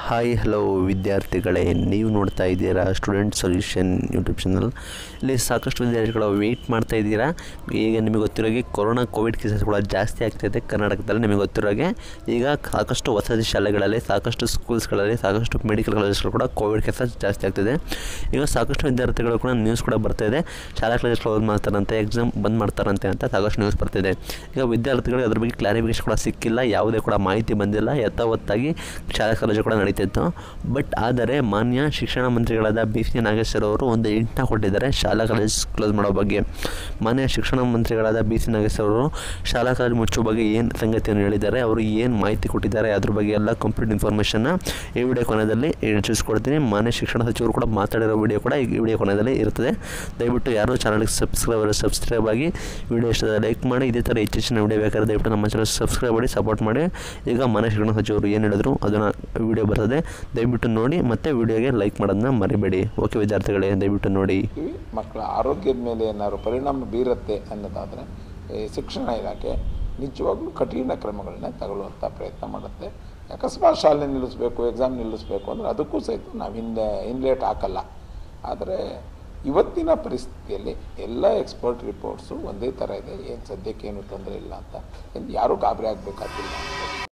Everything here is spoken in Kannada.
ಹಾಯ್ ಹಲೋ ವಿದ್ಯಾರ್ಥಿಗಳೇ ನೀವು ನೋಡ್ತಾ ಇದ್ದೀರಾ ಸ್ಟೂಡೆಂಟ್ ಸೊಲ್ಯೂಷನ್ ಯೂಟ್ಯೂಬ್ ಚಾನಲ್ ಇಲ್ಲಿ ಸಾಕಷ್ಟು ವಿದ್ಯಾರ್ಥಿಗಳು ವೆಯ್ಟ್ ಮಾಡ್ತಾ ಇದ್ದೀರಾ ಈಗ ನಿಮಗೆ ಗೊತ್ತಿರೋಗೆ ಕೊರೋನಾ ಕೋವಿಡ್ ಕೇಸಸ್ ಕೂಡ ಜಾಸ್ತಿ ಆಗ್ತಾಯಿದೆ ಕರ್ನಾಟಕದಲ್ಲಿ ನಿಮಗೆ ಗೊತ್ತಿರೋಗೆ ಈಗ ಸಾಕಷ್ಟು ವಸತಿ ಶಾಲೆಗಳಲ್ಲಿ ಸಾಕಷ್ಟು ಸ್ಕೂಲ್ಸ್ಗಳಲ್ಲಿ ಸಾಕಷ್ಟು ಮೆಡಿಕಲ್ ಕಾಲೇಜಸ್ಗಳು ಕೂಡ ಕೋವಿಡ್ ಕೇಸಸ್ ಜಾಸ್ತಿ ಆಗ್ತಿದೆ ಈಗ ಸಾಕಷ್ಟು ವಿದ್ಯಾರ್ಥಿಗಳು ಕೂಡ ನ್ಯೂಸ್ ಕೂಡ ಬರ್ತಾ ಇದೆ ಶಾಲಾ ಕಾಲೇಜ್ ಕ್ಲೋಸ್ ಮಾಡ್ತಾರಂತೆ ಎಕ್ಸಾಮ್ ಬಂದ್ ಮಾಡ್ತಾರಂತೆ ಅಂತ ಸಾಕಷ್ಟು ನ್ಯೂಸ್ ಬರ್ತಿದೆ ಈಗ ವಿದ್ಯಾರ್ಥಿಗಳಿಗೆ ಅದ್ರ ಬಗ್ಗೆ ಕ್ಲಾರಿಫಿಕೇಶನ್ ಕೂಡ ಸಿಕ್ಕಿಲ್ಲ ಯಾವುದೇ ಕೂಡ ಮಾಹಿತಿ ಬಂದಿಲ್ಲ ಯಥಾವತ್ತಾಗಿ ಶಾಲಾ ಕಾಲೇಜು ಕೂಡ ನಡೀತಿತ್ತು ಬಟ್ ಆದರೆ ಮಾನ್ಯ ಶಿಕ್ಷಣ ಮಂತ್ರಿಗಳಾದ ಬಿ ಸಿ ನಾಗೇಶ್ವರ ಅವರು ಒಂದು ಇಂಟನ್ನ ಕೊಟ್ಟಿದ್ದಾರೆ ಶಾಲಾ ಕಾಲೇಜ್ ಕ್ಲೋಸ್ ಮಾಡೋ ಬಗ್ಗೆ ಮಾನ್ಯ ಶಿಕ್ಷಣ ಮಂತ್ರಿಗಳಾದ ಬಿ ಸಿ ನಾಗೇಶ್ವರ ಅವರು ಶಾಲಾ ಕಾಲೇಜ್ ಮುಚ್ಚೋ ಬಗ್ಗೆ ಏನು ಸಂಗತಿಯನ್ನು ಹೇಳಿದ್ದಾರೆ ಅವರು ಏನು ಮಾಹಿತಿ ಕೊಟ್ಟಿದ್ದಾರೆ ಅದ್ರ ಬಗ್ಗೆ ಎಲ್ಲ ಕಂಪ್ಲೀಟ್ ಇನ್ಫಾರ್ಮೇಷನ್ನ ಈ ವಿಡಿಯೋ ಕೊನೆಯಲ್ಲಿ ತಿಳಿಸ್ಕೊಡ್ತೀನಿ ಮಾನ್ಯ ಶಿಕ್ಷಣ ಸಚಿವರು ಕೂಡ ಮಾತಾಡಿರೋ ವಿಡಿಯೋ ಕೂಡ ಈ ವಿಡಿಯೋ ಕೊನೆಯಲ್ಲಿ ಇರ್ತದೆ ದಯವಿಟ್ಟು ಯಾರು ಚಾನಲ್ಗೆ ಸಬ್ಸ್ಕ್ರೈಬ್ ಸಬ್ಸ್ಕ್ರೈಬ್ ಆಗಿ ವಿಡಿಯೋ ಇಷ್ಟ ಲೈಕ್ ಮಾಡಿ ಇದೇ ಥರ ಹೆಚ್ಚಿನ ವಿಡಿಯೋ ಬೇಕಾದ್ರೆ ದಯವಿಟ್ಟು ನಮ್ಮ ಚಾನಲ್ ಸಬ್ಸ್ಕ್ರೈಬ್ ಮಾಡಿ ಸಪೋರ್ಟ್ ಮಾಡಿ ಈಗ ಮಾನ್ಯ ಶಿಕ್ಷಣ ಸಚಿವರು ಏನು ಹೇಳಿದ್ರು ಅದನ್ನು ವಿಡಿಯೋ ಬರ್ತದೆ ದಯವಿಟ್ಟು ನೋಡಿ ಮತ್ತು ವಿಡಿಯೋಗೆ ಲೈಕ್ ಮಾಡೋದನ್ನ ಮರಿಬೇಡಿ ಓಕೆ ವಿದ್ಯಾರ್ಥಿಗಳೇ ದಯವಿಟ್ಟು ನೋಡಿ ಇವಿ ಮಕ್ಕಳ ಆರೋಗ್ಯದ ಮೇಲೆ ಏನಾದ್ರು ಪರಿಣಾಮ ಬೀರುತ್ತೆ ಅನ್ನೋದಾದರೆ ಈ ಶಿಕ್ಷಣ ಇಲಾಖೆ ನಿಜವಾಗ್ಲೂ ಕಠಿಣ ಕ್ರಮಗಳನ್ನ ತಗೊಳ್ಳುವಂಥ ಪ್ರಯತ್ನ ಮಾಡುತ್ತೆ ಅಕಸ್ಮಾತ್ ಶಾಲೆ ನಿಲ್ಲಿಸಬೇಕು ಎಕ್ಸಾಮ್ ನಿಲ್ಲಿಸಬೇಕು ಅಂದರೆ ಅದಕ್ಕೂ ಸಹಿತ ನಾವು ಹಿಂದೆ ಇನ್ಲೇಟ್ ಹಾಕಲ್ಲ ಆದರೆ ಇವತ್ತಿನ ಪರಿಸ್ಥಿತಿಯಲ್ಲಿ ಎಲ್ಲ ಎಕ್ಸ್ಪರ್ಟ್ ರಿಪೋರ್ಟ್ಸು ಒಂದೇ ಥರ ಇದೆ ಏನು ಸದ್ಯಕ್ಕೆ ಏನು ತೊಂದರೆ ಇಲ್ಲ ಅಂತ ಯಾರೂ ಗಾಬರಿ ಆಗಬೇಕಾಗಿಲ್ಲ